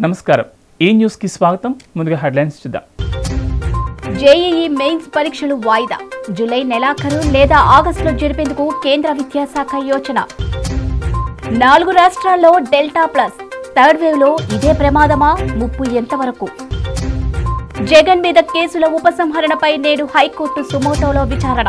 నమస్కారం ఈ న్యూస్ కి స్వాగతం ముందుగా హెడ్లైన్స్ చూద్దాం జేఈఈ మెయిన్స్ పరీక్షలు వాయిదా జూలై నెలాఖరు లేదా ఆగస్టులో జరిపేందుకు కేంద్ర విద్యాశాఖ యోచన నాలుగు రాష్ట్రాల్లో డెల్టా ప్లస్ థర్డ్ వేవ్ లో ఇదే ప్రమాదమా ముప్పు ఎంతవరకు జగన్ మీద కేసుల ఉపసంహరణపై నేడు హైకోర్టు సుమోటోలో విచారణ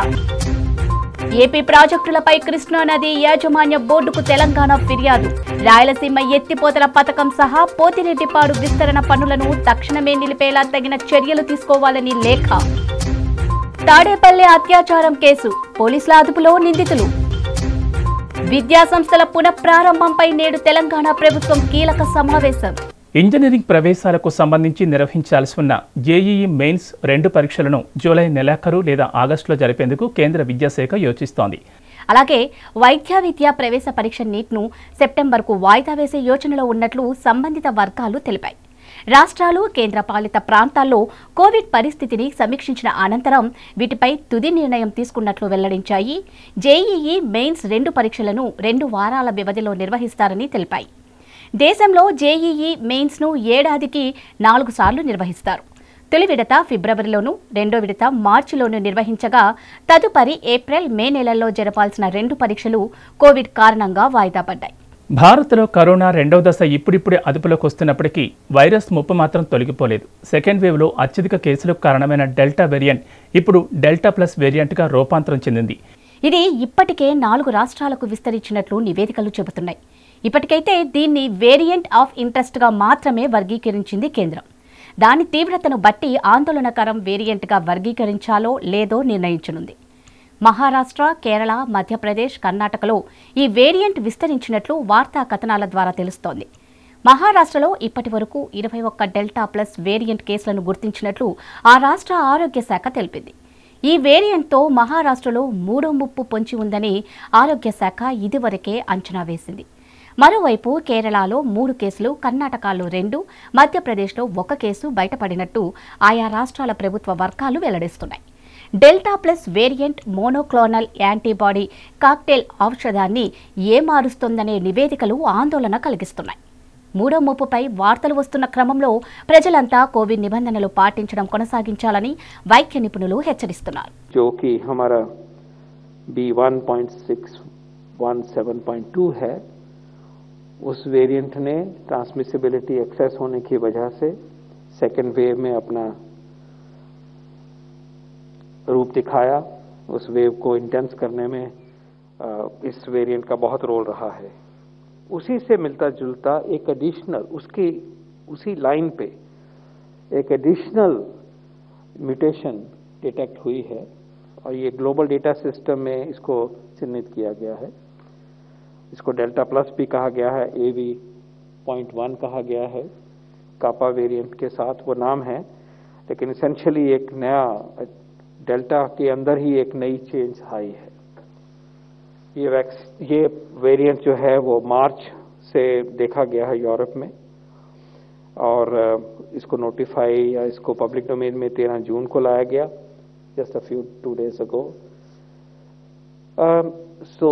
ఏపీ ప్రాజెక్టులపై కృష్ణానది యాజమాన్య బోర్డుకు తెలంగాణ ఫిర్యాదు రాయలసీమ ఎత్తిపోతల పథకం సహా పోతిరెడ్డిపాడు విస్తరణ పనులను తక్షణమే నిలిపేలా తగిన చర్యలు తీసుకోవాలని లేఖ తాడేపల్లి అత్యాచారం కేసు పోలీసుల అదుపులో నిందితులు విద్యా సంస్థల పునఃప్రారంభంపై నేడు తెలంగాణ ప్రభుత్వం కీలక సమావేశం ఇంజనీరింగ్ ప్రవేశాలకు సంబంధించి నిర్వహించాల్సి ఉన్న జేఈఈ మెయిన్స్ రెండు పరీక్షలను జూలై నెలాఖరు లేదా ఆగస్టులో జరిపేందుకు కేంద్ర విద్యాశాఖ యోచిస్తోంది అలాగే వైద్య విద్యా ప్రవేశ పరీక్ష నీట్ను సెప్టెంబర్కు వాయిదా వేసే యోచనలో ఉన్నట్లు సంబంధిత వర్గాలు తెలిపాయి రాష్ట్రాలు కేంద్రపాలిత ప్రాంతాల్లో కోవిడ్ పరిస్థితిని సమీక్షించిన అనంతరం వీటిపై తుది నిర్ణయం తీసుకున్నట్లు వెల్లడించాయి జేఈఈ మెయిన్స్ రెండు పరీక్షలను రెండు వారాల వ్యవధిలో నిర్వహిస్తారని తెలిపాయి దేశంలో జేఈఈ మెయిన్స్ను ఏడాదికి నాలుగు సార్లు నిర్వహిస్తారు తొలి విడత ఫిబ్రవరిలోను రెండో విడత మార్చిలోను నిర్వహించగా తదుపరి ఏప్రిల్ మే నెలల్లో జరపాల్సిన రెండు పరీక్షలు కోవిడ్ కారణంగా వాయిదా పడ్డాయి భారత్లో కరోనా రెండవ దశ ఇప్పుడిప్పుడే అదుపులోకి వస్తున్నప్పటికీ వైరస్ ముప్పు మాత్రం తొలగిపోలేదు సెకండ్ వేవ్లో అత్యధిక కేసులకు కారణమైన డెల్టా వేరియంట్ ఇప్పుడు డెల్టా ప్లస్ వేరియంట్గా రూపాంతరం చెందింది ఇది ఇప్పటికే నాలుగు రాష్ట్రాలకు విస్తరించినట్లు నివేదికలు చెబుతున్నాయి ఇప్పటికైతే దీన్ని వేరియంట్ ఆఫ్ ఇంట్రెస్ట్గా మాత్రమే వర్గీకరించింది కేంద్రం దాని తీవ్రతను బట్టి ఆందోళనకరం వేరియంట్గా వర్గీకరించాలో లేదో నిర్ణయించనుంది మహారాష్ట్ర కేరళ మధ్యప్రదేశ్ కర్ణాటకలో ఈ వేరియంట్ విస్తరించినట్లు వార్తా కథనాల ద్వారా తెలుస్తోంది మహారాష్ట్రలో ఇప్పటి వరకు ఇరవై ఒక్క డెల్టా ప్లస్ వేరియంట్ కేసులను గుర్తించినట్లు ఆ రాష్ట్ర ఆరోగ్య శాఖ తెలిపింది ఈ వేరియంట్తో మహారాష్ట్రలో మూడో ముప్పు పొంచి ఉందని ఆరోగ్య శాఖ ఇదివరకే అంచనా వేసింది మరోవైపు కేరళలో మూడు కేసులు కర్ణాటకలో రెండు మధ్యప్రదేశ్లో ఒక కేసు బయటపడినట్టు ఆయా రాష్ట్రాల ప్రభుత్వ వర్గాలు వెల్లడిస్తున్నాయి delta plus variant monoclonal antibody cocktail ఔషధాన్ని ఏమారుస్తోందనే నివేదికలు ఆందోళన కలిగిస్తున్నాయి మూడో ముప్పుపై వార్తలు వస్తున్న క్రమంలో ప్రజలంతా కోవిడ్ నిబంధనలు పాటించడం కొనసాగించాలని వైద్య నిపుణులు హెచ్చరిస్తున్నారు जो कि हमारा B one point six one seven point two है उस वेरिएंट ने ट्रांसमिसिबिलिटी एक्सेस होने की वजह से सेकेंड वेव में अपना रूप दिखाया उस वेव को इंटेंस करने में अ, इस वेरिएंट का बहुत रोल रहा है उसी से मिलता जुलता एक एडिशनल उसकी उसी लाइन पे एक एडिशनल म्यूटेशन डिटेक्ट हुई है और ये ग्लोबल डेटा सिस्टम में इसको चिन्हित किया गया है इसको डेल्टा प्लस भी कहा गया है ए वी पॉइंट वन कहा गया है कापा वेरिएंट के साथ वो नाम है लेकिन इसेंशियली एक नया डेल्टा के अंदर ही एक नई चेंज आई है ये वैक्स ये वेरिएंट जो है वो मार्च से देखा गया है यूरोप में और अ, इसको नोटिफाई या इसको पब्लिक डोमेन में 13 जून को लाया गया just a few two days ago so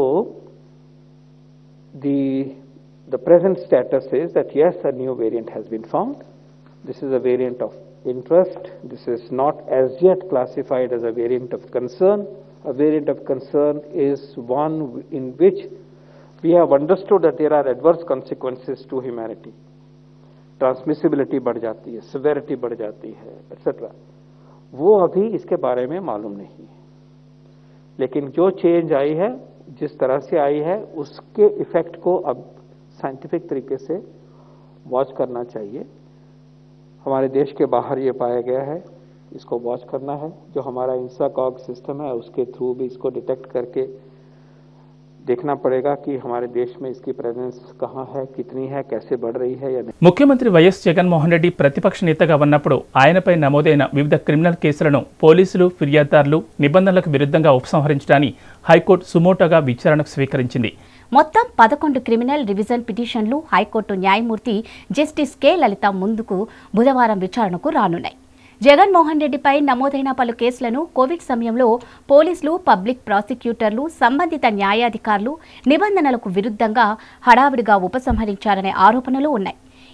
the the present status is that yes a new variant has been found this is a variant of interest this is not as yet classified as a variant of concern a variant of concern is one in which we have understood that there are adverse consequences to humanity transmissibility बढ़ जाती है severity बढ़ जाती है etcetera वो अभी इसके बारे में मालूम नहीं है लेकिन जो चेंज आई है जिस तरह से आई है उसके इफेक्ट को अब साइंटिफिक तरीके से वॉच करना चाहिए हमारे देश के बाहर ये पाया गया है इसको वॉच करना है जो हमारा इंसाकॉग सिस्टम है उसके थ्रू भी इसको डिटेक्ट करके देखना पड़ेगा कि हमारे देश में इसकी प्रेजेंस कहाँ है कितनी है कैसे बढ़ रही है या नहीं ముఖ్యమంత్రి వైఎస్ జగన్మోహన్ రెడ్డి ప్రతిపక్ష నేతగా ఉన్నప్పుడు ఆయనపై నమోదైన వివిధ క్రిమినల్ కేసులను పోలీసులు ఫిర్యాదుదారులు నిబంధనలకు విరుద్ధంగా ఉపసంహరించడాన్ని హైకోర్టు సుమోటోగా విచారణకు స్వీకరించింది మొత్తం పదకొండు క్రిమినల్ రివిజన్ పిటిషన్లు హైకోర్టు న్యాయమూర్తి జస్టిస్ కె లలిత ముందుకు బుధవారం విచారణకు రానున్నాయి జగన్మోహన్ రెడ్డిపై నమోదైన పలు కేసులను కోవిడ్ సమయంలో పోలీసులు పబ్లిక్ ప్రాసిక్యూటర్లు సంబంధిత న్యాయాధికారులు నిబంధనలకు విరుద్ధంగా హడావిడిగా ఉపసంహరించారనే ఆరోపణలు ఉన్నాయి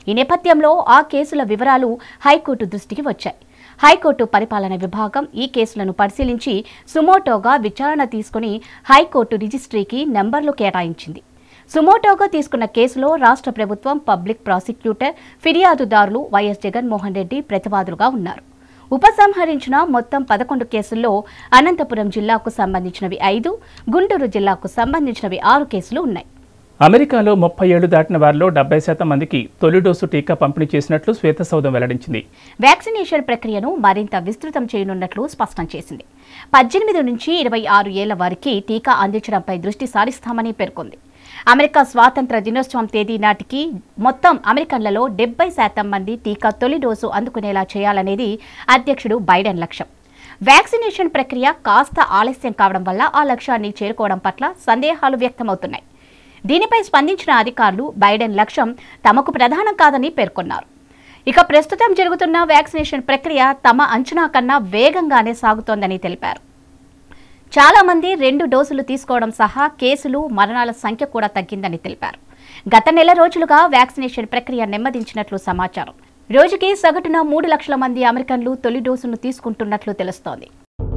ఈ నేపథ్యంలో ఆ కేసుల వివరాలు హైకోర్టు దృష్టికి వచ్చాయి హైకోర్టు పరిపాలన విభాగం ఈ కేసులను పరిశీలించి సుమోటోగా విచారణ తీసుకుని హైకోర్టు రిజిస్ట్రీకి నెంబర్లు కేటాయించింది సుమోటోగా తీసుకున్న కేసులో రాష్ట్ర ప్రభుత్వం పబ్లిక్ ప్రాసిక్యూటర్ ఫిర్యాదుదారులు వైఎస్ జగన్మోహన్ రెడ్డి ప్రతివాదులుగా ఉన్నారు ఉపసంహరించిన మొత్తం పదకొండు కేసుల్లో అనంతపురం జిల్లాకు సంబంధించినవి ఐదు గుంటూరు జిల్లాకు సంబంధించినవి ఆరు కేసులు ఉన్నాయి అమెరికాలో ముప్పై ఏళ్లు దాటిన వారిలో డెబ్బై శాతం మందికి తొలి డోసు టీకా పంపిణీ చేసినట్లు శ్వేతసౌధం వెల్లడించింది వ్యాక్సినేషన్ ప్రక్రియను మరింత విస్తృతం చేయనున్నట్లు స్పష్టం చేసింది పద్దెనిమిది నుంచి ఇరవై ఆరు ఏళ్ల వారికి టీకా అందించడంపై దృష్టి సారిస్తామని పేర్కొంది అమెరికా స్వాతంత్ర దినోత్సవం తేదీ నాటికి మొత్తం అమెరికన్లలో డెబ్బై శాతం మంది టీకా తొలి డోసు అందుకునేలా చేయాలనేది అధ్యక్షుడు బైడెన్ లక్ష్యం వ్యాక్సినేషన్ ప్రక్రియ కాస్త ఆలస్యం కావడం వల్ల ఆ లక్ష్యాన్ని చేరుకోవడం పట్ల సందేహాలు వ్యక్తమవుతున్నాయి దీనిపై స్పందించిన అధికారులు బైడెన్ లక్ష్యం తమకు ప్రధానం కాదని పేర్కొన్నారు ఇక ప్రస్తుతం జరుగుతున్న వ్యాక్సినేషన్ ప్రక్రియ తమ అంచనా కన్నా వేగంగానే సాగుతోందని తెలిపారు చాలా మంది రెండు డోసులు తీసుకోవడం సహా కేసులు మరణాల సంఖ్య కూడా తగ్గిందని తెలిపారు గత నెల రోజులుగా వ్యాక్సినేషన్ ప్రక్రియ నెమ్మదించినట్లు సమాచారం రోజుకి సగటున మూడు లక్షల మంది అమెరికన్లు తొలి డోసును తీసుకుంటున్నట్లు తెలుస్తోంది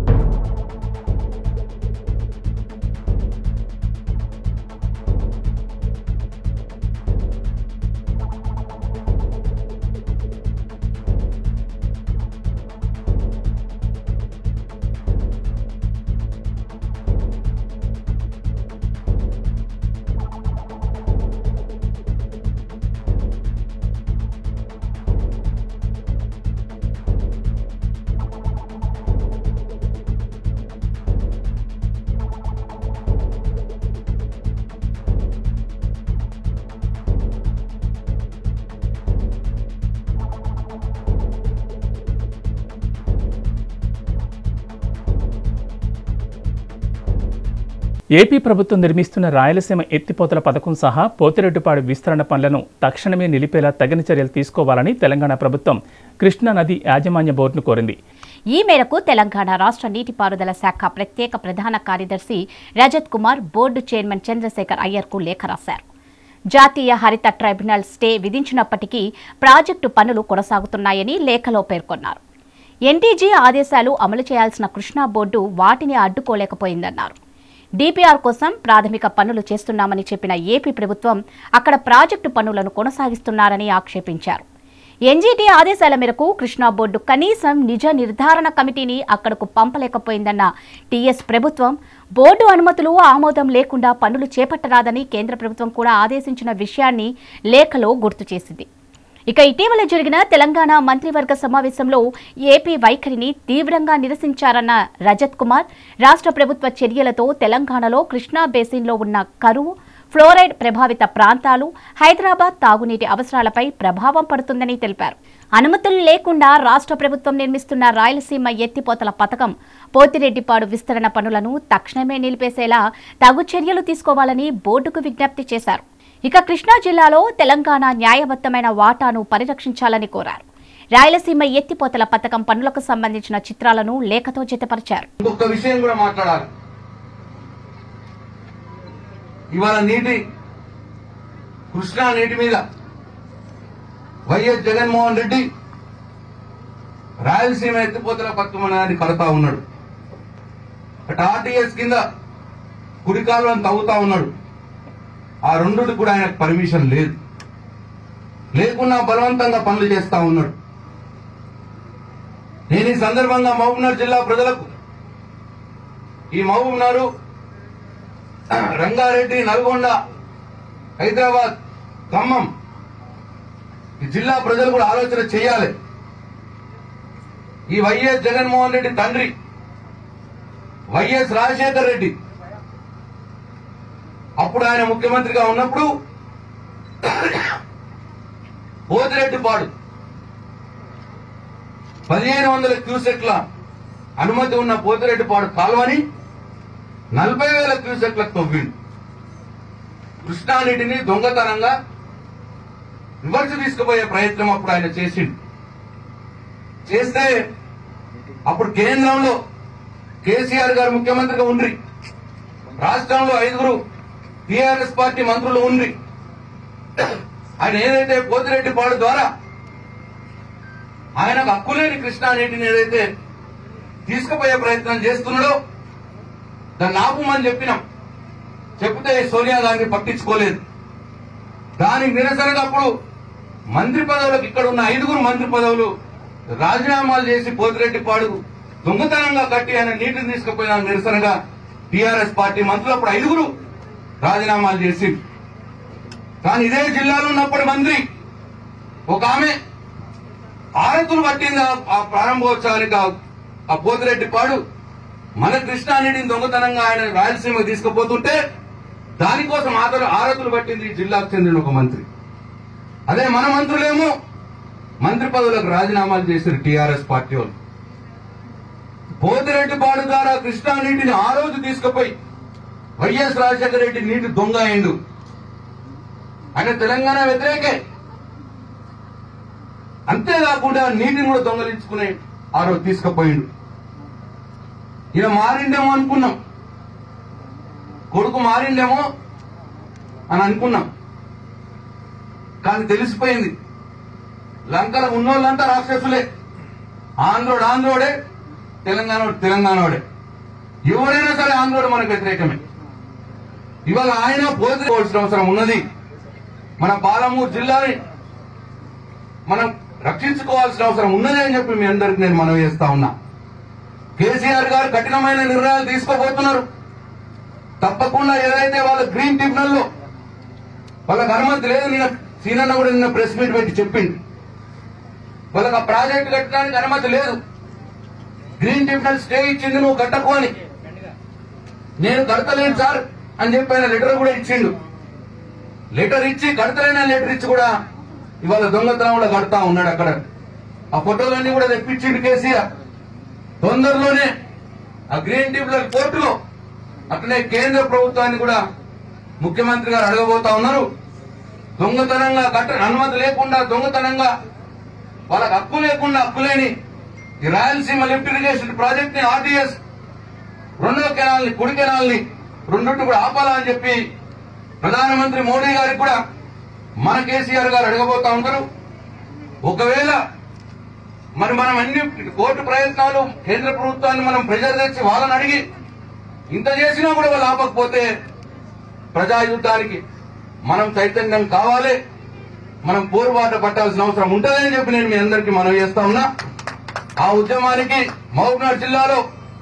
ఏపీ ప్రభుత్వం నిర్మిస్తున్న రాయలసీమ ఎత్తిపోతల పథకం సహా పోతిరెడ్డిపాడు విస్తరణ పనులను తక్షణమే నిలిపేలా తగిన చర్యలు తీసుకోవాలని తెలంగాణ ప్రభుత్వం కృష్ణా నది యాజమాన్య బోర్డును కోరింది ఈ మేరకు తెలంగాణ రాష్ట్ర నీటిపారుదల శాఖ ప్రత్యేక ప్రధాన కార్యదర్శి రజత్ కుమార్ బోర్డు చైర్మన్ చంద్రశేఖర్ అయ్యర్కు లేఖ రాశారు జాతీయ హరిత ట్రైబ్యునల్ స్టే విధించినప్పటికీ ప్రాజెక్టు పనులు కొనసాగుతున్నాయని లేఖలో పేర్కొన్నారు ఎన్టీజీ ఆదేశాలు అమలు చేయాల్సిన కృష్ణా బోర్డు వాటిని అడ్డుకోలేకపోయిందన్నారు డిపిఆర్ కోసం ప్రాథమిక పనులు చేస్తున్నామని చెప్పిన ఏపీ ప్రభుత్వం అక్కడ ప్రాజెక్టు పనులను కొనసాగిస్తున్నారని ఆక్షేపించారు ఎన్జీటీ ఆదేశాల మేరకు కృష్ణా బోర్డు కనీసం నిజ నిర్ధారణ కమిటీని అక్కడకు పంపలేకపోయిందన్న టీఎస్ ప్రభుత్వం బోర్డు అనుమతులు ఆమోదం లేకుండా పనులు చేపట్టరాదని కేంద్ర ప్రభుత్వం కూడా ఆదేశించిన విషయాన్ని లేఖలో గుర్తు చేసింది ఇక ఇటీవల జరిగిన తెలంగాణ మంత్రివర్గ సమావేశంలో ఏపీ వైఖరిని తీవ్రంగా నిరసించారన్న రజత్ కుమార్ రాష్ట్ర ప్రభుత్వ చర్యలతో తెలంగాణలో కృష్ణా బేసిన్లో ఉన్న కరువు ఫ్లోరైడ్ ప్రభావిత ప్రాంతాలు హైదరాబాద్ తాగునీటి అవసరాలపై ప్రభావం పడుతుందని తెలిపారు అనుమతులు లేకుండా రాష్ట్ర ప్రభుత్వం నిర్మిస్తున్న రాయలసీమ ఎత్తిపోతల పథకం పోతిరెడ్డిపాడు విస్తరణ పనులను తక్షణమే నిలిపేసేలా తగు చర్యలు తీసుకోవాలని బోర్డుకు విజ్ఞప్తి చేశారు ఇక కృష్ణా జిల్లాలో తెలంగాణ న్యాయబద్ధమైన వాటాను పరిరక్షించాలని కోరారు రాయలసీమ ఎత్తిపోతల పథకం పనులకు సంబంధించిన చిత్రాలను లేఖతో జతపరిచారు ఇంకొక విషయం కూడా మాట్లాడాలి ఇవాళ నీటి కృష్ణా నీటి మీద వైఎస్ జగన్మోహన్ రెడ్డి రాయలసీమ ఎత్తిపోతల పథకం అనేది కడతా ఉన్నాడు అటు ఆర్టీఎస్ కింద కుడి కాలువను తవ్వుతా ఉన్నాడు ఆ రెండుకి కూడా ఆయనకు పర్మిషన్ లేదు లేకున్నా బలవంతంగా పనులు చేస్తా ఉన్నాడు నేను ఈ సందర్భంగా మహబూబ్నగర్ జిల్లా ప్రజలకు ఈ మహబూబ్నగర్ రంగారెడ్డి నల్గొండ హైదరాబాద్ ఖమ్మం ఈ జిల్లా ప్రజలు కూడా ఆలోచన చేయాలి ఈ వైఎస్ జగన్మోహన్ రెడ్డి తండ్రి వైఎస్ రాజశేఖర్ రెడ్డి అప్పుడు ఆయన ముఖ్యమంత్రిగా ఉన్నప్పుడు పోతిరెడ్డిపాడు పదిహేను వందల క్యూసెక్ల అనుమతి ఉన్న పోతిరెడ్డిపాడు కాలువని నలభై వేల క్యూసెక్లకు తవ్విండు కృష్ణా నీటిని దొంగతనంగా రివర్స్ తీసుకుపోయే ప్రయత్నం అప్పుడు ఆయన చేసిండు చేస్తే అప్పుడు కేంద్రంలో కేసీఆర్ గారు ముఖ్యమంత్రిగా ఉండ్రి రాష్ట్రంలో ఐదుగురు టీఆర్ఎస్ పార్టీ మంత్రులు ఉండ్రి ఆయన ఏదైతే పోతిరెడ్డి పాడు ద్వారా ఆయనకు హక్కులేని కృష్ణా నీటిని ఏదైతే తీసుకుపోయే ప్రయత్నం చేస్తున్నాడో దాన్ని ఆపుమని చెప్పినాం చెప్తే సోనియా గాంధీ పట్టించుకోలేదు దానికి నిరసనగా అప్పుడు మంత్రి పదవులకు ఇక్కడ ఉన్న ఐదుగురు మంత్రి పదవులు రాజీనామాలు చేసి పోతిరెడ్డి పాడు దొంగతనంగా కట్టి ఆయన నీటిని తీసుకుపోయిన నిరసనగా టీఆర్ఎస్ పార్టీ మంత్రులు అప్పుడు ఐదుగురు రాజీనామాలు చేసి కానీ ఇదే జిల్లాలో ఉన్నప్పటి మంత్రి ఒక ఆమె ఆరతులు పట్టింది ఆ- ఆ ప్రారంభోత్సవానికి ఆ- ఆ పోతిరెడ్డి పాడు మన కృష్ణానీటిని దొంగతనంగా ఆయన రాయలసీమ తీసుకుపోతుంటే దానికోసం ఆదర ఆరతులు పట్టింది ఈ జిల్లాకు చెందిన ఒక మంత్రి అదే మన మంత్రులేమో మంత్రి పదవులకు రాజీనామాలు చేశారు టీఆర్ఎస్ పార్టీ వాళ్ళు పోతిరెడ్డి పాడు ద్వారా కృష్ణా నీటిని ఆ రోజు తీసుకుపోయి వైఎస్ రాజశేఖర రెడ్డి నీటి దొంగ అయిండు ఆయన తెలంగాణ వ్యతిరేకే అంతేకాకుండా నీటిని కూడా దొంగలించుకునే ఆ రోజు తీసుకుపోయిండు ఈయన మారిండేమో అనుకున్నాం కొడుకు మారిండేమో అని అనుకున్నాం కానీ తెలిసిపోయింది లంకలో ఉన్నోళ్ళంతా రాక్షసులే ఆంధ్రోడు ఆంధ్రోడే తెలంగాణ తెలంగాణోడే ఎవరైనా సరే ఆంధ్రోడు మనకు వ్యతిరేకమే ఇవాళ ఆయన పోతుకోవాల్సిన అవసరం ఉన్నది మన పాలమూరు జిల్లాని మనం రక్షించుకోవాల్సిన అవసరం ఉన్నది అని చెప్పి మీ అందరికి నేను మనవి చేస్తా ఉన్నా కేసీఆర్ గారు కఠినమైన నిర్ణయాలు తీసుకోబోతున్నారు తప్పకుండా ఏదైతే వాళ్ళ గ్రీన్ ట్రిబ్యునల్ లో వాళ్ళకి అనుమతి లేదు నిన్న సీనన్న కూడా నిన్న ప్రెస్ మీట్ పెట్టి చెప్పింది వాళ్ళకి ఆ ప్రాజెక్ట్ కట్టడానికి అనుమతి లేదు గ్రీన్ ట్రిబ్యునల్ స్టే ఇచ్చింది నువ్వు కట్టకు అని నేను కడతలేను సార్ అని చెప్పి ఆయన లెటర్ కూడా ఇచ్చిండు లెటర్ ఇచ్చి కడతలేని లెటర్ ఇచ్చి కూడా ఇవాళ దొంగతనంలో కడతా ఉన్నాడు అక్కడ ఆ ఫోటోలన్నీ కూడా తెప్పించిండు కేసీఆర్ తొందరలోనే ఆ గ్రీన్ ట్రిబ్యునల్ కోర్టులో అట్లనే కేంద్ర ప్రభుత్వాన్ని కూడా ముఖ్యమంత్రి గారు అడగబోతా ఉన్నారు దొంగతనంగా కట్ట అనుమతి లేకుండా దొంగతనంగా వాళ్ళకి హక్కు లేకుండా హక్కు లేని ఈ రాయలసీమ లిఫ్ట్ ఇరిగేషన్ ప్రాజెక్ట్ ని ఆర్టీఎస్ రెండో కెనాల్ ని కుడి కెనాల్ ని రెండింటి కూడా ఆపాలని చెప్పి ప్రధానమంత్రి మోడీ గారికి కూడా మన కేసీఆర్ గారు అడగబోతా ఉంటారు ఒకవేళ మరి మనం అన్ని కోర్టు ప్రయత్నాలు కేంద్ర ప్రభుత్వాన్ని మనం ప్రెజర్ తెచ్చి వాళ్ళని అడిగి ఇంత చేసినా కూడా వాళ్ళు ఆపకపోతే ప్రజా యుద్ధానికి మనం చైతన్యం కావాలి మనం పోరుబాట పట్టాల్సిన అవసరం ఉంటుందని చెప్పి నేను మీ అందరికీ మనవి చేస్తా ఉన్నా ఆ ఉద్యమానికి మహబూబ్నగర్ జిల్లాలో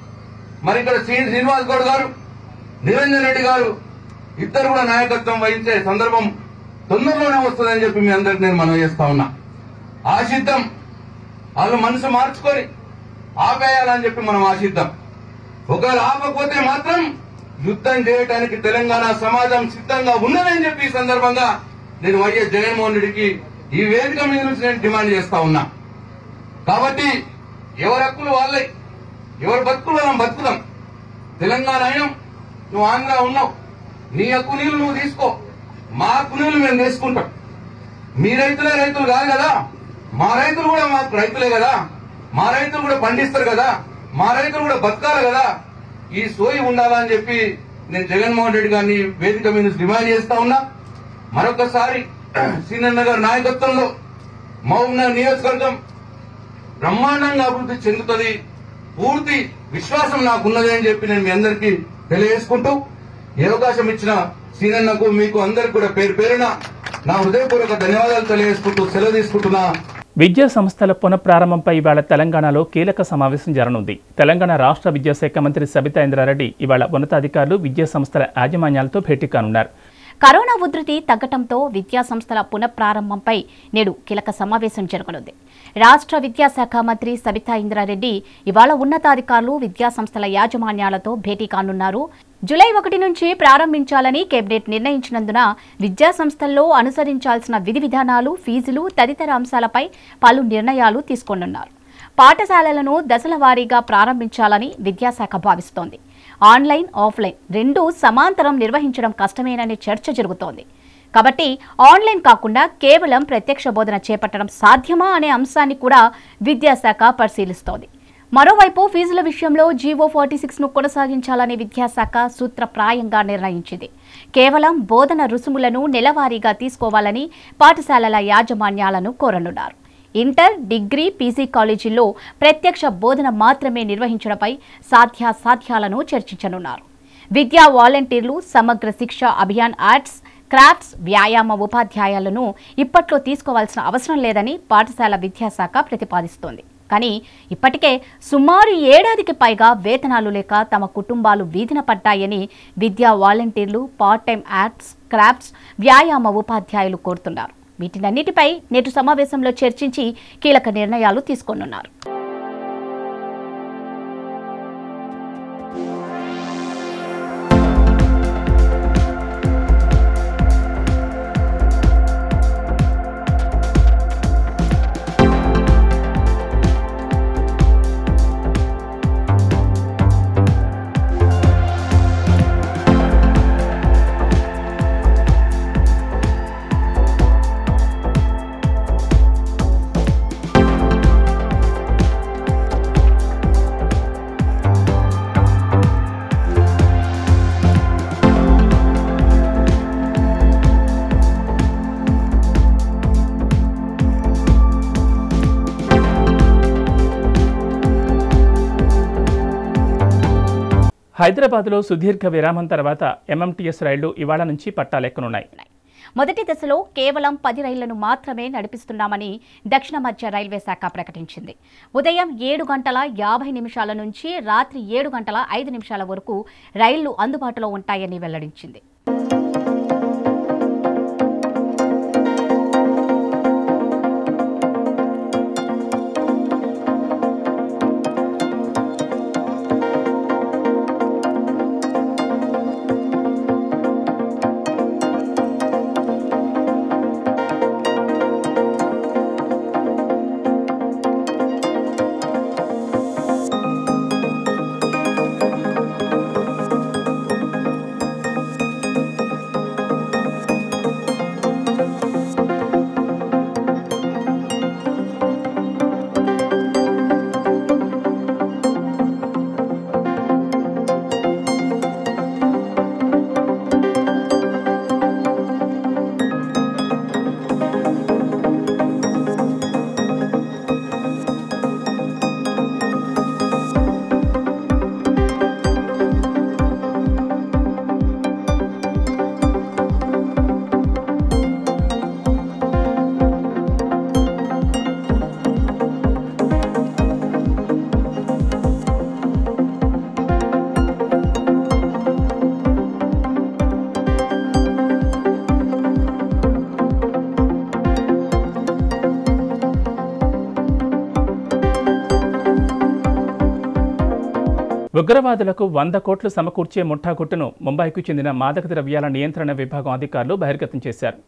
మరి ఇక్కడ శ్రీ శ్రీనివాస్ గౌడ్ గారు నిరంజన్ రెడ్డి గారు ఇద్దరు కూడా నాయకత్వం వహించే సందర్భం తొందరలోనే వస్తుందని చెప్పి మీ అందరికి నేను మనవి చేస్తా ఉన్నా ఆశిద్దాం వాళ్ళు మనసు మార్చుకొని ఆపేయాలని చెప్పి మనం ఆశిద్దాం ఒకవేళ ఆపకపోతే మాత్రం యుద్ధం చేయడానికి తెలంగాణ సమాజం సిద్ధంగా ఉన్నదని చెప్పి ఈ సందర్భంగా నేను వైఎస్ జగన్మోహన్ రెడ్డికి ఈ వేదిక మీద నుంచి నేను డిమాండ్ చేస్తా ఉన్నా కాబట్టి ఎవరి హక్కులు వాళ్ళే ఎవరి బతుకులు మనం బతుకుదాం తెలంగాణ అయినాం నువ్వు ఆంధ్ర ఉన్నావు నీ హక్కు నీళ్లు నువ్వు తీసుకో మా హక్కు నీళ్లు మేము తీసుకుంటాం మీ రైతులే రైతులు కాదు కదా మా రైతులు కూడా మాకు రైతులే కదా మా రైతులు కూడా పండిస్తారు కదా మా రైతులు కూడా బతకాలి కదా ఈ సోయి ఉండాలని చెప్పి నేను జగన్మోహన్ రెడ్డి గారిని వేదిక మీద నుంచి డిమాండ్ చేస్తా ఉన్నా మరొకసారి సీనన్న గారి నాయకత్వంలో మహబూబ్నగర్ నియోజకవర్గం బ్రహ్మాండంగా అభివృద్ధి చెందుతుంది పూర్తి విశ్వాసం నాకున్నది అని చెప్పి నేను మీ అందరికీ తెలియజేసుకుంటూ ఈ అవకాశం ఇచ్చిన సీనన్నకు మీకు అందరికి కూడా పేరు పేరున నా హృదయపూర్వక ధన్యవాదాలు తెలియజేసుకుంటూ సెలవు తీసుకుంటున్నా విద్యా సంస్థల పునఃప్రారంభంపై ఇవాళ తెలంగాణలో కీలక సమావేశం జరగనుంది తెలంగాణ రాష్ట్ర విద్యాశాఖ మంత్రి సబితా ఇంద్రారెడ్డి ఇవాళ ఉన్నతాధికారులు విద్యా సంస్థల యాజమాన్యాలతో భేటీ కానున్నారు కరోనా ఉధృతి తగ్గటంతో విద్యా సంస్థల పునఃప్రారంభంపై నేడు కీలక సమావేశం జరగనుంది రాష్ట్ర విద్యాశాఖ మంత్రి సబితా ఇంద్రారెడ్డి ఇవాళ ఉన్నతాధికారులు విద్యా సంస్థల యాజమాన్యాలతో భేటీ కానున్నారు జూలై ఒకటి నుంచి ప్రారంభించాలని కేబినెట్ నిర్ణయించినందున విద్యా సంస్థల్లో అనుసరించాల్సిన విధి విధానాలు ఫీజులు తదితర అంశాలపై పలు నిర్ణయాలు తీసుకోనున్నారు పాఠశాలలను దశల వారీగా ప్రారంభించాలని విద్యాశాఖ భావిస్తోంది ఆన్లైన్ ఆఫ్లైన్ రెండూ సమాంతరం నిర్వహించడం కష్టమేననే చర్చ జరుగుతోంది కాబట్టి ఆన్లైన్ కాకుండా కేవలం ప్రత్యక్ష బోధన చేపట్టడం సాధ్యమా అనే అంశాన్ని కూడా విద్యాశాఖ పరిశీలిస్తోంది మరోవైపు ఫీజుల విషయంలో జీవో ఫార్టీ సిక్స్ను కొనసాగించాలని విద్యాశాఖ సూత్రప్రాయంగా నిర్ణయించింది కేవలం బోధన రుసుములను నెలవారీగా తీసుకోవాలని పాఠశాలల యాజమాన్యాలను కోరనున్నారు ఇంటర్ డిగ్రీ పీజీ కాలేజీల్లో ప్రత్యక్ష బోధన మాత్రమే నిర్వహించడంపై సాధ్యాసాధ్యాలను చర్చించనున్నారు విద్యా వాలంటీర్లు సమగ్ర శిక్ష అభియాన్ ఆర్ట్స్ క్రాఫ్ట్స్ వ్యాయామ ఉపాధ్యాయులను ఇప్పట్లో తీసుకోవాల్సిన అవసరం లేదని పాఠశాల విద్యాశాఖ ప్రతిపాదిస్తోంది కానీ ఇప్పటికే సుమారు ఏడాదికి పైగా వేతనాలు లేక తమ కుటుంబాలు వీధిన పడ్డాయని విద్యా వాలంటీర్లు పార్ట్ టైం ఆర్ట్స్ క్రాఫ్ట్స్ వ్యాయామ ఉపాధ్యాయులు కోరుతున్నారు వీటినన్నిటిపై నేటి సమావేశంలో చర్చించి కీలక నిర్ణయాలు తీసుకోనున్నారు హైదరాబాద్లో సుదీర్ఘ విరామం తర్వాత ఎంఎంటీఎస్ రైళ్లు ఇవాళ నుంచి పట్టాలెక్కనున్నాయి మొదటి దశలో కేవలం పది రైళ్లను మాత్రమే నడిపిస్తున్నామని దక్షిణ మధ్య రైల్వే శాఖ ప్రకటించింది ఉదయం ఏడు గంటల యాభై నిమిషాల నుంచి రాత్రి ఏడు గంటల ఐదు నిమిషాల వరకు రైళ్లు అందుబాటులో ఉంటాయని వెల్లడించింది ఉగ్రవాదులకు వంద కోట్లు సమకూర్చే ముఠా గుట్టును ముంబైకు చెందిన మాదక ద్రవ్యాల నియంత్రణ విభాగం అధికారులు బహిర్గతం చేశారు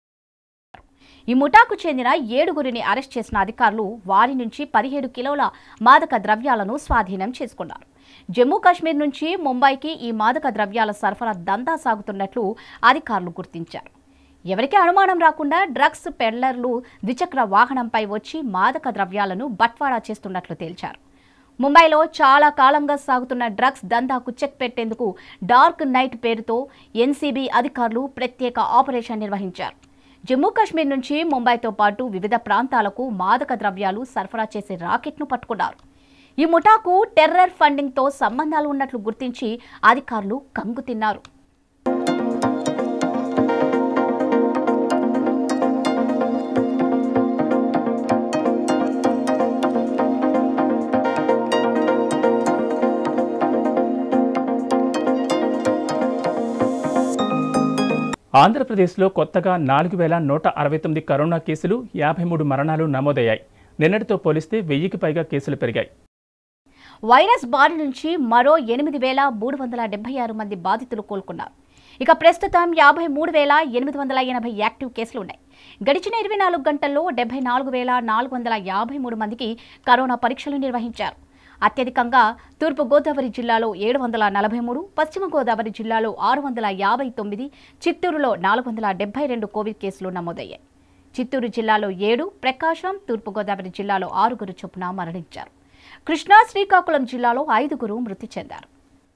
ఈ ముఠాకు చెందిన ఏడుగురిని అరెస్ట్ చేసిన అధికారులు వారి నుంచి పదిహేడు కిలోల మాదక ద్రవ్యాలను స్వాధీనం చేసుకున్నారు జమ్మూ కాశ్మీర్ నుంచి ముంబైకి ఈ మాదక ద్రవ్యాల సరఫరా దందా సాగుతున్నట్లు అధికారులు గుర్తించారు ఎవరికీ అనుమానం రాకుండా డ్రగ్స్ పెడ్లర్లు ద్విచక్ర వాహనంపై వచ్చి మాదక ద్రవ్యాలను బట్వాడా చేస్తున్నట్లు తేల్చారు ముంబైలో చాలా కాలంగా సాగుతున్న డ్రగ్స్ దందాకు చెక్ పెట్టేందుకు డార్క్ నైట్ పేరుతో ఎన్సీబీ అధికారులు ప్రత్యేక ఆపరేషన్ నిర్వహించారు జమ్మూ కాశ్మీర్ నుంచి ముంబైతో పాటు వివిధ ప్రాంతాలకు మాదక ద్రవ్యాలు సరఫరా చేసే రాకెట్ను పట్టుకున్నారు ఈ ముఠాకు టెర్రర్ ఫండింగ్తో సంబంధాలు ఉన్నట్లు గుర్తించి అధికారులు కంగు తిన్నారు ఆంధ్రప్రదేశ్లో కొత్తగా నాలుగు వేల నూట అరవై తొమ్మిది కరోనా కేసులు యాభై మూడు మరణాలు నమోదయ్యాయి నిన్నటితో పోలిస్తే వెయ్యికి పైగా కేసులు పెరిగాయి వైరస్ బారి నుంచి మరో ఎనిమిది వేల మూడు వందల డెబ్బై ఆరు మంది బాధితులు కోలుకున్నారు ఇక ప్రస్తుతం యాభై మూడు వేల ఎనిమిది వందల ఎనభై యాక్టివ్ కేసులు ఉన్నాయి గడిచిన ఇరవై నాలుగు గంటల్లో డెబ్బై నాలుగు వేల నాలుగు వందల యాభై మూడు మందికి కరోనా పరీక్షలు నిర్వహించారు అత్యధికంగా తూర్పు గోదావరి జిల్లాలో ఏడు వందల నలభై మూడు పశ్చిమ గోదావరి జిల్లాలో ఆరు వందల యాభై తొమ్మిది చిత్తూరులో నాలుగు వందల డెబ్బై రెండు కోవిడ్ కేసులు నమోదయ్యాయి చిత్తూరు జిల్లాలో ఏడు ప్రకాశం తూర్పుగోదావరి జిల్లాలో ఆరుగురు చొప్పున మరణించారు కృష్ణా శ్రీకాకుళం జిల్లాలో ఐదుగురు మృతి చెందారు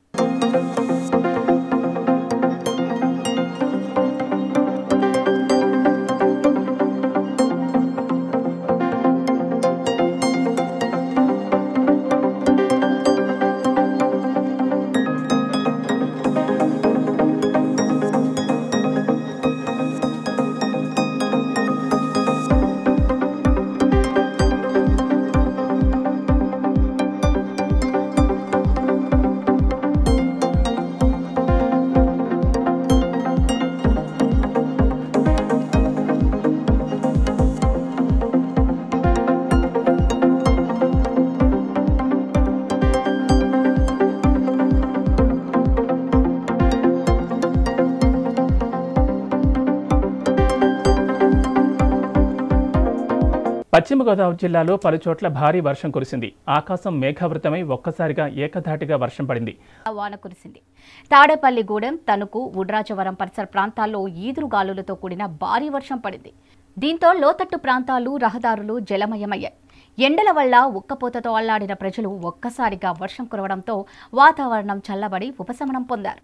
పశ్చిమ గోదావరి జిల్లాలో పలుచోట్ల భారీ వర్షం కురిసింది ఆకాశం మేఘావృతమై ఒక్కసారిగా ఏకధాటిగా వర్షం పడింది వాన కురిసింది తాడేపల్లిగూడెం తణుకు ఉడ్రాజవరం పరిసర ప్రాంతాల్లో ఈదురు గాలులతో కూడిన భారీ వర్షం పడింది దీంతో లోతట్టు ప్రాంతాలు రహదారులు జలమయమయ్యాయి ఎండల వల్ల ఉక్కపోతతో అల్లాడిన ప్రజలు ఒక్కసారిగా వర్షం కురవడంతో వాతావరణం చల్లబడి ఉపశమనం పొందారు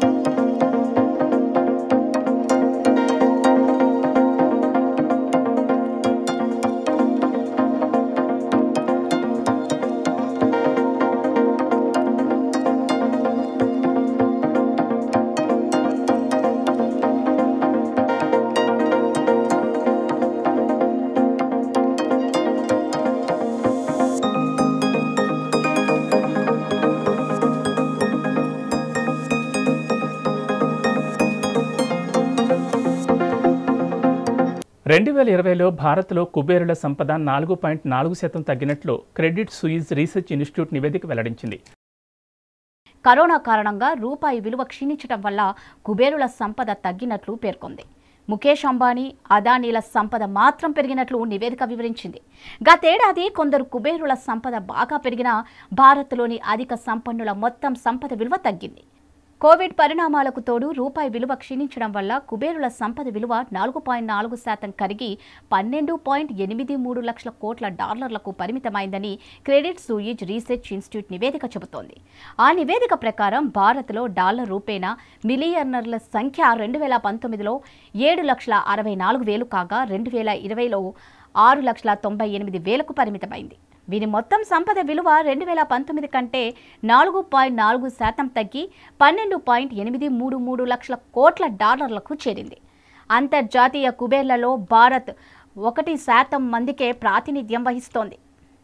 రెండు వేల ఇరవైలో భారత్లో కుబేరుల సంపద నాలుగు పాయింట్ నాలుగు శాతం తగ్గినట్లు క్రెడిట్ సుయిజ్ రీసెర్చ్ ఇన్స్టిట్యూట్ నివేదిక వెల్లడించింది కరోనా కారణంగా రూపాయి విలువ క్షీణించడం వల్ల కుబేరుల సంపద తగ్గినట్లు పేర్కొంది ముఖేష్ అంబానీ అదానీల సంపద మాత్రం పెరిగినట్లు నివేదిక వివరించింది గతేడాది కొందరు కుబేరుల సంపద బాగా పెరిగినా భారత్లోని అధిక సంపన్నుల మొత్తం సంపద విలువ తగ్గింది కోవిడ్ పరిణామాలకు తోడు రూపాయి విలువ క్షీణించడం వల్ల కుబేరుల సంపద విలువ నాలుగు పాయింట్ నాలుగు శాతం కరిగి పన్నెండు పాయింట్ ఎనిమిది మూడు లక్షల కోట్ల డాలర్లకు పరిమితమైందని క్రెడిట్ సూయిజ్ రీసెర్చ్ ఇన్స్టిట్యూట్ నివేదిక చెబుతోంది ఆ నివేదిక ప్రకారం భారత్లో డాలర్ రూపేణా మిలియనర్ల సంఖ్య రెండు వేల పంతొమ్మిదిలో ఏడు లక్షల అరవై నాలుగు వేలు కాగా రెండు వేల ఇరవైలో ఆరు లక్షల తొంభై ఎనిమిది వేలకు పరిమితమైంది వీరి మొత్తం సంపద విలువ రెండు వేల పంతొమ్మిది కంటే నాలుగు పాయింట్ నాలుగు శాతం తగ్గి పన్నెండు పాయింట్ ఎనిమిది మూడు మూడు లక్షల కోట్ల డాలర్లకు చేరింది అంతర్జాతీయ కుబేర్లలో భారత్ ఒకటి శాతం మందికే ప్రాతినిధ్యం వహిస్తోంది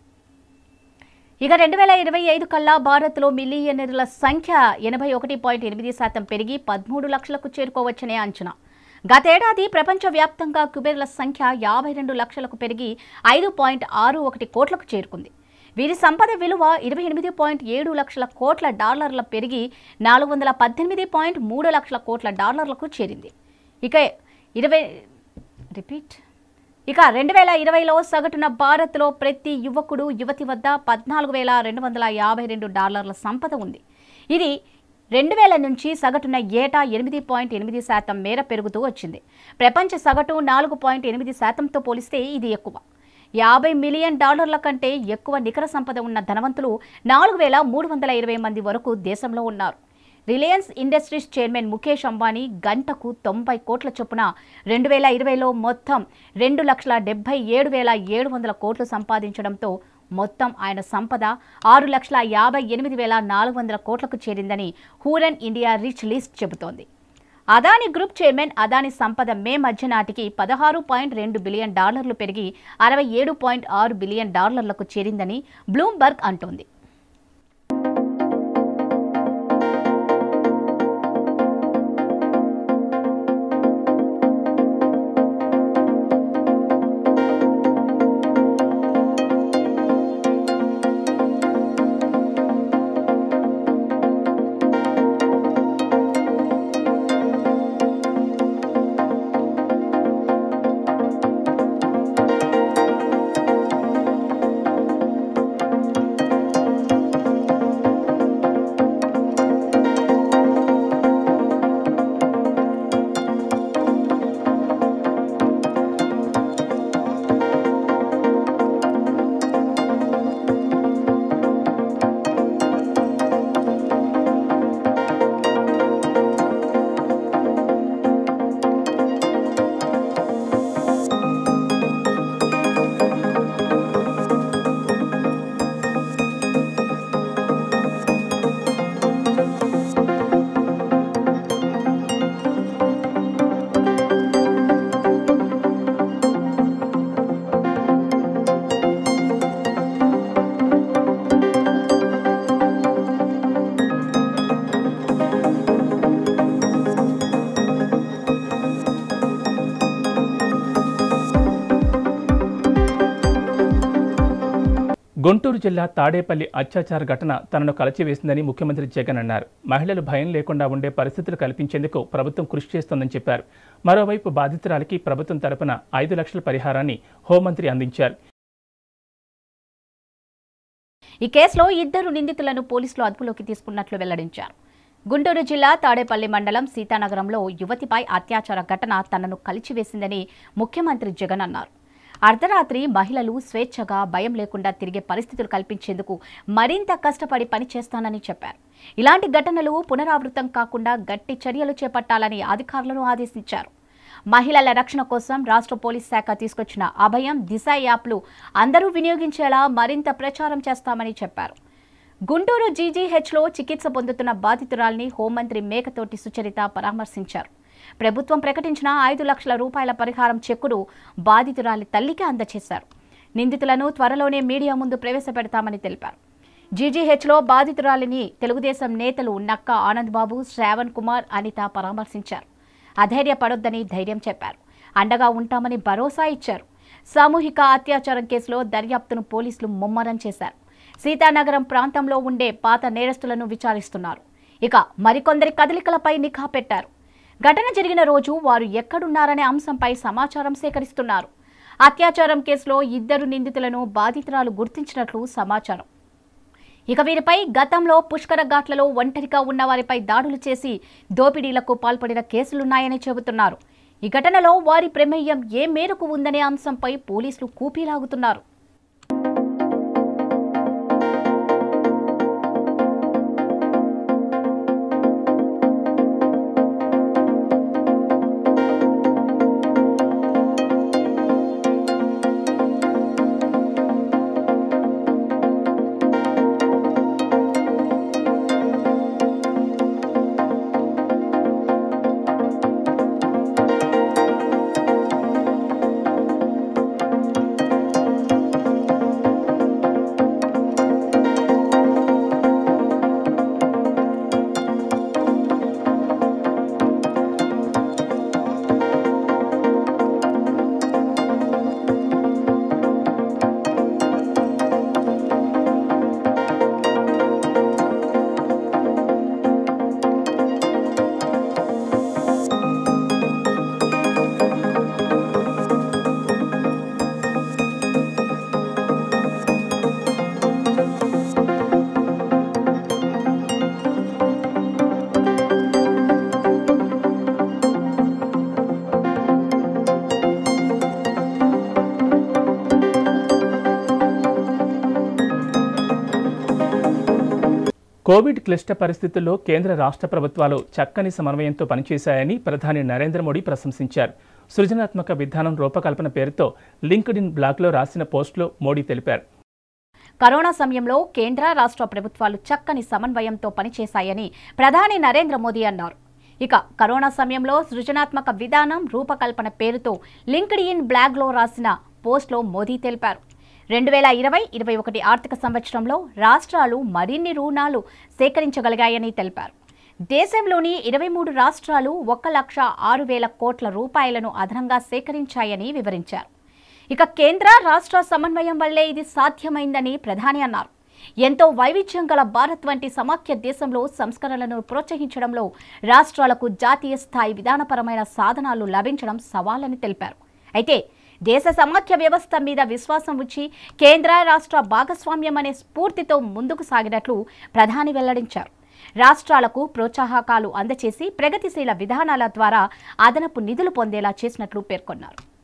ఇక రెండు వేల ఇరవై ఐదు కల్లా భారత్లో మిలియనర్ల సంఖ్య ఎనభై ఒకటి పాయింట్ ఎనిమిది శాతం పెరిగి పదమూడు లక్షలకు చేరుకోవచ్చనే అంచనా గతేడాది ప్రపంచవ్యాప్తంగా కుబేర్ల సంఖ్య యాభై రెండు లక్షలకు పెరిగి ఐదు పాయింట్ ఆరు ఒకటి కోట్లకు చేరుకుంది వీరి సంపద విలువ ఇరవై ఎనిమిది పాయింట్ ఏడు లక్షల కోట్ల డాలర్ల పెరిగి నాలుగు వందల పద్దెనిమిది పాయింట్ మూడు లక్షల కోట్ల డాలర్లకు చేరింది ఇక ఇరవై రిపీట్ ఇక రెండు వేల ఇరవైలో సగటున భారత్లో ప్రతి యువకుడు యువతి వద్ద పద్నాలుగు వేల రెండు వందల యాభై రెండు డాలర్ల సంపద ఉంది ఇది రెండు వేల నుంచి సగటున ఏటా ఎనిమిది పాయింట్ ఎనిమిది శాతం మేర పెరుగుతూ వచ్చింది ప్రపంచ సగటు నాలుగు పాయింట్ ఎనిమిది శాతంతో పోలిస్తే ఇది ఎక్కువ యాభై మిలియన్ డాలర్ల కంటే ఎక్కువ నికర సంపద ఉన్న ధనవంతులు నాలుగు వేల మూడు వందల ఇరవై మంది వరకు దేశంలో ఉన్నారు Reliance Industries chairman Mukesh Ambani గంటకు తొంభై కోట్ల చొప్పున రెండు వేల ఇరవైలో మొత్తం రెండు లక్షల డెబ్బై ఏడు వేల ఏడు వందల కోట్లు సంపాదించడంతో మొత్తం ఆయన సంపద ఆరు లక్షల యాభై ఎనిమిది వేల నాలుగు వందల కోట్లకు చేరిందని హూరన్ ఇండియా రిచ్ లిస్ట్ చెబుతోంది అదాని గ్రూప్ చైర్మన్ అదాని సంపద మే మధ్య నాటికి పదహారు పాయింట్ రెండు బిలియన్ డాలర్లు పెరిగి అరవై ఏడు పాయింట్ ఆరు బిలియన్ డాలర్లకు చేరిందని బ్లూంబర్గ్ అంటోంది గుంటూరు జిల్లా తాడేపల్లి అత్యాచార ఘటన తనను కలచివేసిందని ముఖ్యమంత్రి జగన్ అన్నారు మహిళలు భయం లేకుండా ఉండే పరిస్థితులు కల్పించేందుకు ప్రభుత్వం కృషి చేస్తోందని చెప్పారు మరోవైపు బాధితురాలికి ప్రభుత్వం తరపున ఐదు లక్షల పరిహారాన్ని హోంమంత్రి అందించారు ఈ కేసులో ఇద్దరు నిందితులను పోలీసులు అదుపులోకి తీసుకున్నట్లు వెల్లడించారు గుంటూరు జిల్లా తాడేపల్లి మండలం సీతానగరంలో యువతిపై అత్యాచార ఘటన తనను కలిచివేసిందని ముఖ్యమంత్రి జగన్ అన్నారు అర్ధరాత్రి మహిళలు స్వేచ్ఛగా భయం లేకుండా తిరిగే పరిస్థితులు కల్పించేందుకు మరింత కష్టపడి పనిచేస్తానని చెప్పారు ఇలాంటి ఘటనలు పునరావృతం కాకుండా గట్టి చర్యలు చేపట్టాలని అధికారులను ఆదేశించారు మహిళల రక్షణ కోసం రాష్ట్ర పోలీస్ శాఖ తీసుకొచ్చిన అభయం దిశ యాప్లు అందరూ వినియోగించేలా మరింత ప్రచారం చేస్తామని చెప్పారు గుంటూరు జీజీహెచ్లో చికిత్స పొందుతున్న బాధితురాల్ని హోంమంత్రి మేకతోటి సుచరిత పరామర్శించారు ప్రభుత్వం ప్రకటించిన ఐదు లక్షల రూపాయల పరిహారం చెక్కును బాధితురాలి తల్లికి అందజేశారు నిందితులను త్వరలోనే మీడియా ముందు ప్రవేశపెడతామని తెలిపారు జీజీహెచ్లో బాధితురాలిని తెలుగుదేశం నేతలు నక్క ఆనందబాబు శ్రావణ్ కుమార్ అనిత పరామర్శించారు అధైర్యపడొద్దని ధైర్యం చెప్పారు అండగా ఉంటామని భరోసా ఇచ్చారు సామూహిక అత్యాచారం కేసులో దర్యాప్తును పోలీసులు ముమ్మరం చేశారు సీతానగరం ప్రాంతంలో ఉండే పాత నేరస్తులను విచారిస్తున్నారు ఇక మరికొందరి కదలికలపై నిఘా పెట్టారు ఘటన జరిగిన రోజు వారు ఎక్కడున్నారనే అంశంపై సమాచారం సేకరిస్తున్నారు అత్యాచారం కేసులో ఇద్దరు నిందితులను బాధితురాలు గుర్తించినట్లు సమాచారం ఇక వీరిపై గతంలో పుష్కర ఘాట్లలో ఒంటరిగా ఉన్న వారిపై దాడులు చేసి దోపిడీలకు పాల్పడిన కేసులున్నాయని చెబుతున్నారు ఈ ఘటనలో వారి ప్రమేయం ఏ మేరకు ఉందనే అంశంపై పోలీసులు కూపీలాగుతున్నారు కోవిడ్ క్లిష్ట పరిస్థితుల్లో కేంద్ర రాష్ట్ర ప్రభుత్వాలు చక్కని సమన్వయంతో పనిచేశాయని ప్రధాని నరేంద్ర మోడీ ప్రశంసించారు సృజనాత్మక విధానం రూపకల్పన పేరుతో లింక్డ్ ఇన్ బ్లాగ్లో రాసిన పోస్టులో మోడీ తెలిపారు కరోనా సమయంలో కేంద్ర రాష్ట్ర ప్రభుత్వాలు చక్కని సమన్వయంతో పనిచేశాయని ప్రధాని నరేంద్ర మోదీ అన్నారు ఇక కరోనా సమయంలో సృజనాత్మక విధానం రూపకల్పన పేరుతో లింక్డ్ ఇన్ బ్లాగ్లో రాసిన పోస్ట్లో మోదీ తెలిపారు రెండు వేల ఇరవై ఇరవై ఒకటి ఆర్థిక సంవత్సరంలో రాష్ట్రాలు మరిన్ని రుణాలు సేకరించగలిగాయని తెలిపారు దేశంలోని ఇరవై మూడు రాష్ట్రాలు ఒక లక్ష ఆరు వేల కోట్ల రూపాయలను అదనంగా సేకరించాయని వివరించారు ఇక కేంద్ర రాష్ట్ర సమన్వయం వల్లే ఇది సాధ్యమైందని ప్రధాని అన్నారు ఎంతో వైవిధ్యం గల భారత్ వంటి సమాఖ్య దేశంలో సంస్కరణలను ప్రోత్సహించడంలో రాష్ట్రాలకు జాతీయ స్థాయి విధానపరమైన సాధనాలు లభించడం సవాలని తెలిపారు అయితే దేశ సమాఖ్య వ్యవస్థ మీద విశ్వాసం ఉంచి కేంద్ర రాష్ట్ర భాగస్వామ్యం అనే స్ఫూర్తితో ముందుకు సాగినట్లు ప్రధాని వెల్లడించారు రాష్ట్రాలకు ప్రోత్సాహకాలు అందచేసి ప్రగతిశీల విధానాల ద్వారా అదనపు నిధులు పొందేలా చేసినట్లు పేర్కొన్నారు